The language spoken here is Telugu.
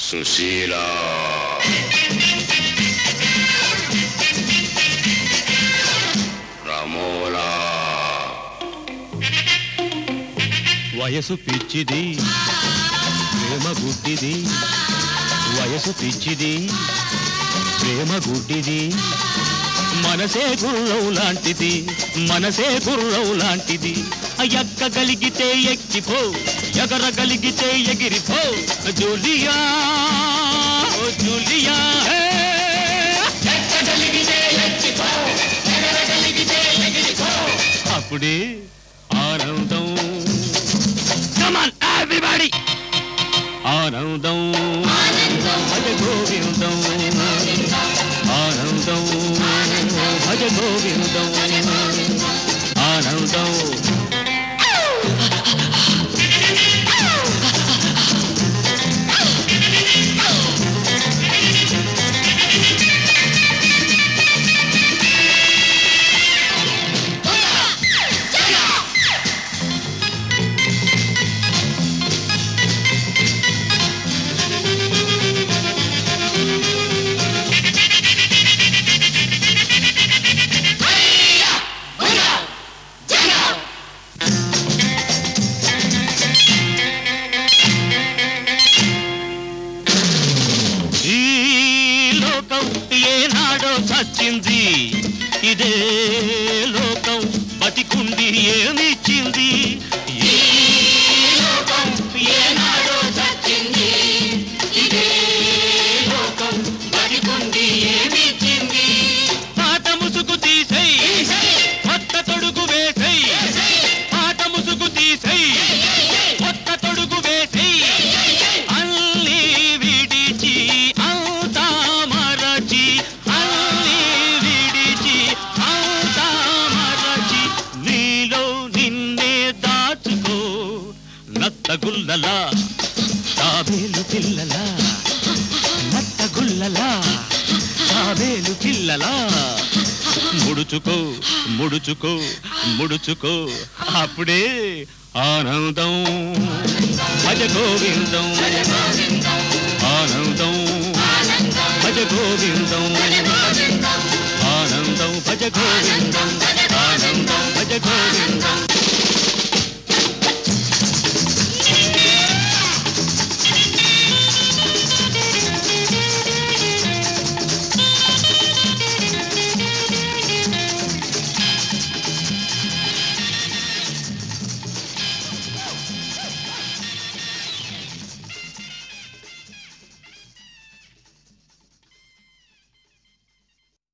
సుశీల రమోలా వయసు పిచ్చిది ప్రేమ గుడ్డిది వయసు పిచ్చిది ప్రేమ గుడ్డిది మనసే గుర్రం లాంటిది మనసే గుర్రం లాంటిది ఎక్కగలిగితే ఎక్కిపో ఎగరగలిగితే ఎగిరిపో జూలియా ఓ జూలియా హే! అప్పుడే ఆనందం కమాన్ ఎవ్రీబడి ఆనందం భజ గోవిందం ఆనందం భజ గోవిందం ఆనందం ఈ లోకం ఏనాడో చచ్చింది ఇదే లోకం బతికుండి ఏమిచ్చింది ఈ లోకం ఏనాడో చచ్చింది ఇదే లోకం బతికుండి ఏమిచ్చింది పాత ముసుగు తీసై కొత్త తొడుగు వేసై పాత ముసుగు తీసై కొత్త తొడుగు వేసై అల్లి విడిచి అవుతా మరచి అల్లి విడిచి అవుతా మరచి నీలో నిన్నే దాచుకో నత్తగుల్లలా తాబేలు పిల్లలా నత్తగుల్లలా తాబేలు పిల్లలా ముడుచుకో ముడుచుకో ముడుచుకో అప్పుడే ఆనందం భజ గోవిందం ఆనందం భజ గోవిందం ఆనందం భజ గోవిందం ఆనందం భజ గోవిందం